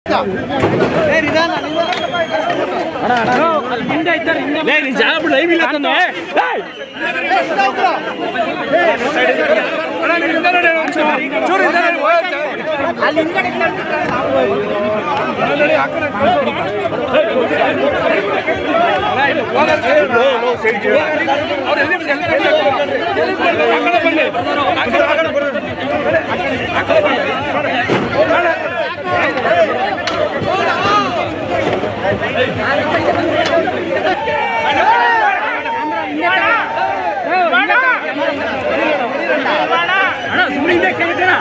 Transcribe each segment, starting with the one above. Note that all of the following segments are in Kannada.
ಲೇ, ನಿನ್ ಜಾಗ ಬಿಡು, ಲೈವ್ ಇಲ್ಲ ತಾನೆ. ಏಯ್! ಅಣ್ಣ, ಸುಮ್ನೆ ಹಿಂದೆ ಕೇಳ್ತೀರಾ?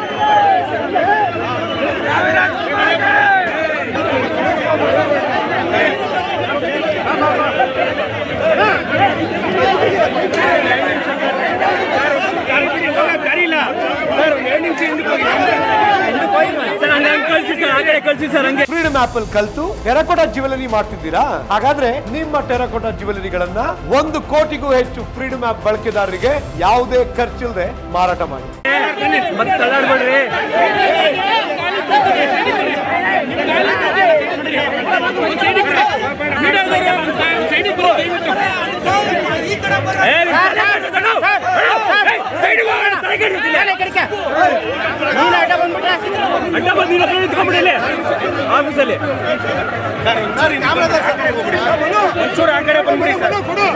ಸರ್, ಹಂಗೆ ಹಂಗೆ ಕಳ್ಸಿ ಸರ್, ಆ ಕಡೆ ಕಳ್ಸಿ ಸರ್ ಹಂಗೆ ಫ್ರೀಡಮ್ ಆಪ್ ಅಲ್ಲಿ ಕಲ್ತು ಟೆರಕೋಟಾ ಜ್ಯುವೆಲರಿ ಮಾಡ್ತಿದ್ದೀರಾ ಹಾಗಾದ್ರೆ ನಿಮ್ಮ ಟೆರಕೋಟಾ ಜ್ಯುವೆಲರಿಗಳನ್ನ ಒಂದು ಕೋಟಿಗೂ ಹೆಚ್ಚು ಫ್ರೀಡಮ್ ಆಪ್ ಬಳಕೆದಾರರಿಗೆ ಯಾವುದೇ ಖರ್ಚಿಲ್ಲದೆ ಮಾರಾಟ ಮಾಡಿ ಮತ್ತೆ ತಳ್ಳಾಡ್ಬೇಡ್ರಿ ಏ, ನೀನ್ ತಲೆ ಕೆಡ್ಸ್ಕೊಂಡು, ಅಣ್ಣ, ಏಯ್, ಸೈಡ್ಗೆ ಹೋಗೋಣ, ತಲೆ ಕೆಡ್ಸ್ತಿಲ್ಲ. ಅಡ್ಡ ಬಂದು ನೀನು ಹತ್ರ ನಿಂತ್ಕೊಂಡ್ಬಿಡಿ ಇಲ್ಲಿ, ಆಫೀಸಲ್ಲಿ ಒಂಚೂರು ಆ ಕಡೆ ಬಂದ್ಬಿಡಿ ಸರ್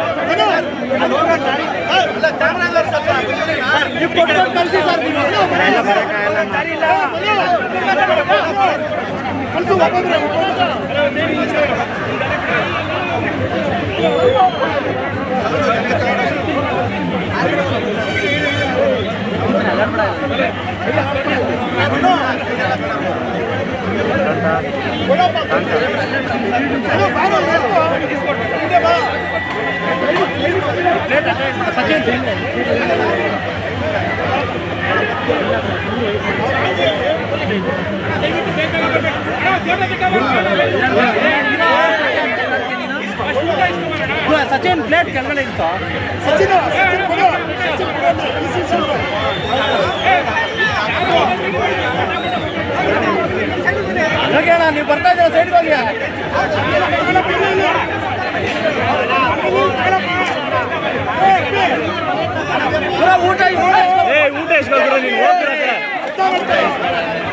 ಸಚಿನ್ ಪ್ಲೇಟ್ ಕೆಳಗಡೆ ಇತ್ತು ಹೋಗ್ಯಾಣ ನೀವು ಬರ್ತಾ ಇದ್ದೀರಾ ಸೈಡ್ಗೆ ಹೋಗಿ ಪೂರ ಊಟ ಊಟ ಏ ಊಟ ಇಸ್ಕೊಳ್ತೀರ ನೀವು ಹೋಗ್ತೀರ ಆ ಕಡೆ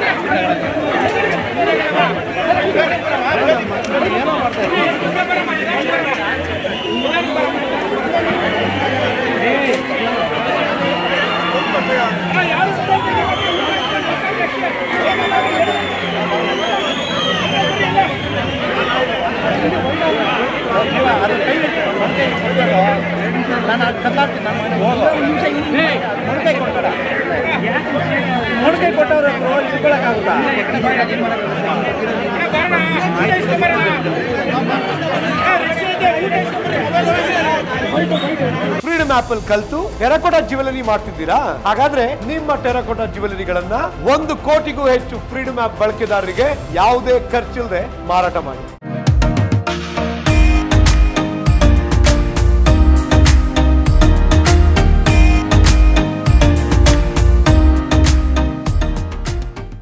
ನಾನು ಕತ್ತಾಡ್ತೀನಿ ನಾನು ಮೊಣಕೈ ಕೊಡ್ಬೇಡ ಮೊಣಕೈ ಕೊಟ್ಟವ್ರು ಇಟ್ಕೊಳಕ್ಕಾಗುತ್ತಾ ಫ್ರೀಡಮ್ ಆಪ್ ಅಲ್ಲಿ ಕಲ್ತು ಟೆರಕೋಟಾ ಜ್ಯುವೆಲರಿ ಮಾಡ್ತಿದ್ದೀರಾ ಹಾಗಾದ್ರೆ ನಿಮ್ಮ ಟೆರಕೋಟಾ ಜ್ಯುವೆಲರಿಗಳನ್ನ ಒಂದು ಕೋಟಿಗೂ ಹೆಚ್ಚು ಫ್ರೀಡಮ್ ಆಪ್ ಬಳಕೆದಾರರಿಗೆ ಯಾವುದೇ ಖರ್ಚಿಲ್ಲದೆ ಮಾರಾಟ ಮಾಡಿ